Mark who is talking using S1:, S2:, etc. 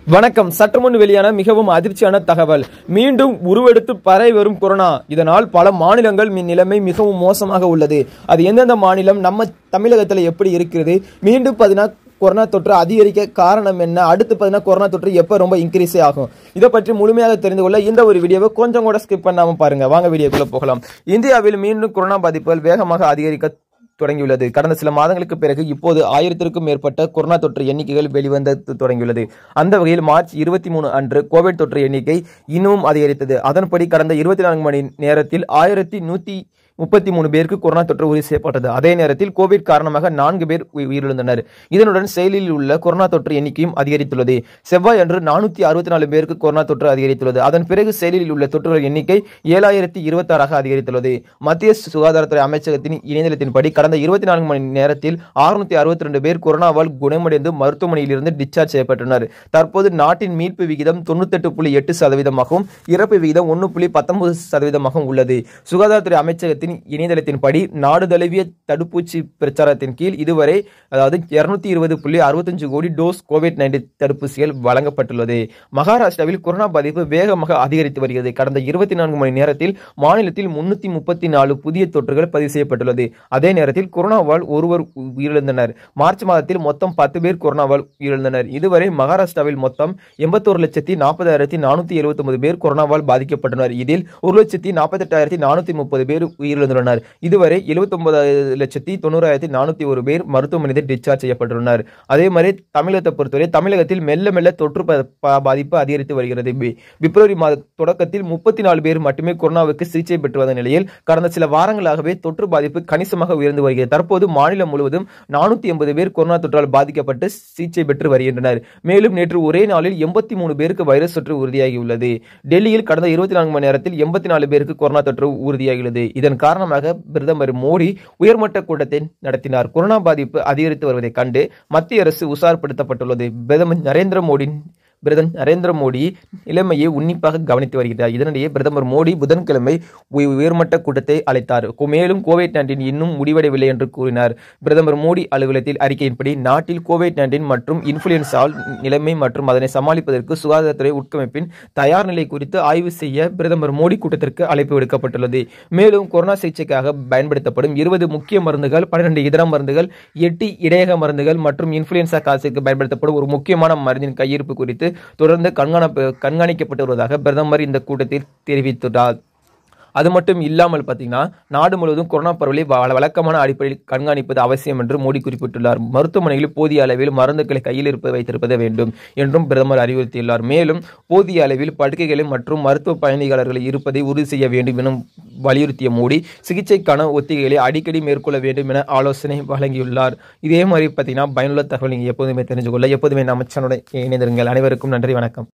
S1: வணக்கம் சற்று முன் வெளியான மிகவும் அதிர்ச்சியான தகவல் மீண்டும் உருவெடுத்து பரவி வரும் கொரோனா இதனால் பல மாநிலங்கள் மின் நிலைமை மிகவும் மோசமாக உள்ளது அது எந்தெந்த மாநிலம் நம்ம தமிழகத்தில் எப்படி இருக்கிறது மீண்டும் பார்த்தீங்கன்னா கொரோனா தொற்று அதிகரிக்க காரணம் என்ன அடுத்து பார்த்தீங்கன்னா கொரோனா தொற்று எப்போ ரொம்ப இன்க்ரீஸ் ஆகும் இதை பற்றி முழுமையாக தெரிந்து கொள்ள இந்த ஒரு வீடியோவை கொஞ்சம் கூட ஸ்கிப் பண்ணாம பாருங்க வாங்க வீடியோக்குள்ள போகலாம் இந்தியாவில் மீண்டும் கொரோனா பாதிப்புகள் வேகமாக அதிகரிக்க தொடங்கியுள்ளது கடந்த சில மாதங்களுக்கு பிறகு இப்போது ஆயிரத்திற்கும் மேற்பட்ட கொரோனா தொற்று எண்ணிக்கைகள் வெளிவந்த தொடங்கியுள்ளது அந்த வகையில் மார்ச் இருபத்தி மூணு அன்று கோவிட் தொற்று எண்ணிக்கை இன்னமும் அதிகரித்தது அதன்படி கடந்த இருபத்தி நான்கு மணி நேரத்தில் ஆயிரத்தி நூத்தி முப்பத்தி மூணு பேருக்கு கொரோனா தொற்று உறுதி செய்யப்பட்டது அதே நேரத்தில் கோவிட் காரணமாக நான்கு பேர் உயி- உயிரிழந்தனர் இதனுடன் செயலில் உள்ள கொரோனா தொற்று எண்ணிக்கையும் அதிகரித்துள்ளது செவ்வாய் அன்று நானூத்தி அறுபத்தி நாலு பேருக்கு கொரோனா தொற்று அதிகரித்துள்ளது அதன் பிறகு செயலில் உள்ள தொற்றுகள் எண்ணிக்கை ஏழாயிரத்தி இருபத்தாறாக அதிகரித்துள்ளது மத்திய சுகாதாரத்துறை அமைச்சகத்தின் இணையதளத்தின்படி கடந்த இருபத்தி நான்கு மணி நேரத்தில் அறுநூத்தி அறுபத்தி ரெண்டு பேர் கொரோனாவால் குணமடைந்து மருத்துவமனையிலிருந்து டிஸ்சார்ஜ் செய்யப்பட்டனர் தற்போது நாட்டின் மீட்பு விகிதம் தொண்ணூத்தெட்டு புள்ளி எட்டு சதவீதமாகவும் இறப்பு விகிதம் ஒன்று புள்ளி பத்தொன்பது சதவீதமாகவும் உள்ளது சுகாதாரத்துறை அமைச்சகத்தின் இணையதளத்தின்படி நாடு தழுவிய தடுப்பூசி பிரச்சாரத்தின் கீழ் இதுவரை அதாவது இருநூத்தி இருபது புள்ளி அறுபத்தஞ்சு கோடி டோஸ் கோவிட் நைன்டீன் தடுப்பூசிகள் வழங்கப்பட்டுள்ளது மகாராஷ்டிராவில் கொரோனா பாதிப்பு வேகமாக அதிகரித்து வருகிறது கடந்த இருபத்தி நான்கு மணி நேரத்தில் மாநிலத்தில் முன்னூத்தி முப்பத்தி நாலு புதிய தொற்றுகள் பதிவு செய்யப்பட்டுள்ளது அதே நேரத்தில் கொரோனாவால் ஒருவர் உ- உயிரிழந்தனர் மார்ச் மாதத்தில் மொத்தம் பத்து பேர் கொரோனாவால் உயிரிழந்தனர் இதுவரை மகாராஷ்டிராவில் மொத்தம் எண்பத்தோரு லட்சத்தி நாற்பதாயிரத்தி நானூத்தி எழுபத்தி ஒன்பது பேர் கொரோனாவால் பாதிக்கப்பட்டனர் இதில் ஒரு லட்சத்தி நாற்பத்தெட்டாயிரத்தி நானூத்தி முப்பது பேர் உயிரிழந்துள்ளனர் இதுவரை எழுபத்தி லட்சத்தி தொண்ணூறாயிரத்தி நானூத்தி ஒரு பேர் மருத்துவமனையில் டிஸ்சார்ஜ் செய்யப்பட்டுள்ளனர் அதே மாதிரி தமிழகத்தை பொறுத்தவரை தமிழகத்தில் மெல்ல மெல்ல தொற்று ப- ப- பாதிப்பு அதிகரித்து வருகிறது பி- பிப்ரவரி மாத தொடக்கத்தில் முப்பத்தி நாலு பேர் மட்டுமே கொரோனாவுக்கு சிகிச்சை பெற்று வந்த நிலையில் கடந்த சில வாரங்களாகவே தொற்று பாதிப்பு கணிசமாக உயர்ந்து வருகிறது தற்போது மாநிலம் முழுவதும் நானூத்தி எண்பது பேர் கொரோனா தொற்றால் பாதிக்கப்பட்டு சிகிச்சை பெற்று வருகின்றனர் மேலும் நேற்று ஒரே நாளில் எண்பத்தி மூணு பேருக்கு வைரஸ் தொற்று உறுதியாகியுள்ளது டெல்லியில் கடந்த இருபத்தி நான்கு மணி நேரத்தில் எண்பத்தி நாலு பேருக்கு கொரோனா தொற்று உறுதியாகியுள்ளது இதன் காரணமாக பிரதமர் மோடி உயர்மட்ட கூட்டத்தை நடத்தினார் கொரோனா பாதிப்பு அதிகரித்து வருவதைக் கண்டு மத்திய அரசு உஷார்படுத்தப்பட்டுள்ளது பிரதமர் நரேந்திர மோடி பிரதமர் நரேந்திர மோடி நிலைமையை உன்னிப்பாக கவனித்து வருகிறார் இதனிடையே பிரதமர் மோடி புதன்கிழமை உய- உயர்மட்ட கூட்டத்தை அழைத்தார் கு- மேலும் கோவிட் நைன்டீன் இன்னும் முடிவடையவில்லை என்று கூறினார் பிரதமர் மோடி அலுவலகத்தில் அறிக்கையின்படி நாட்டில் கோவிட் நைன்டீன் மற்றும் இன்ஃபுளுன்சால் நிலைமை மற்றும் அதனை சமாளிப்பதற்கு சுகாதாரத்துறை உட்கமைப்பின் தயார் நிலை குறித்து ஆய்வு செய்ய பிரதமர் மோடி கூட்டத்திற்கு அழைப்பு விடுக்கப்பட்டுள்ளது மேலும் கொரோனா சிகிச்சைக்காக பயன்படுத்தப்படும் இருபது முக்கிய மருந்துகள் பன்னிரண்டு இதர மருந்துகள் எட்டு இடையக மருந்துகள் மற்றும் இன்ஃபுளுன்சா காசுக்கு பயன்படுத்தப்படும் ஒரு முக்கியமான மருந்தின் கையிருப்பு குறித்து தொடர்ந்து கண்காணிப்பு கண்காணிக்கப்பட்டு வருவதாக பிரதமர் இந்த கூட்டத்தில் தெரிவித்துள்ளார் அது மட்டும் இல்லாமல் பார்த்தீங்கன்னா நாடு முழுவதும் கொரோனா பரவலை வ- வழக்கமான அடிப்படையில் கண்காணிப்பது அவசியம் என்று மோடி குறிப்பிட்டுள்ளார் மருத்துவமனைகளில் போதிய அளவில் மருந்துகளை கையில் இருப்பது வைத்திருப்பது வேண்டும் என்றும் பிரதமர் அறிவுறுத்தியுள்ளார் மேலும் போதிய அளவில் படுக்கைகளை மற்றும் மருத்துவ பயணிகள் இருப்பதை உறுதி செய்ய வேண்டும் எனும் வலியுறுத்திய மோடி சிகிச்சைக்கான ஒத்திகைகளை அடிக்கடி மேற்கொள்ள வேண்டும் என ஆலோசனை வழங்கியுள்ளார் இதே மாதிரி பார்த்தீங்கன்னா பயனுள்ள தகவல் நீங்கள் எப்போதுமே தெரிஞ்சு கொள்ள எப்போதுமே நம்ம சேனலுடன் இணைந்திருங்கள் அனைவருக்கும் நன்றி வணக்கம்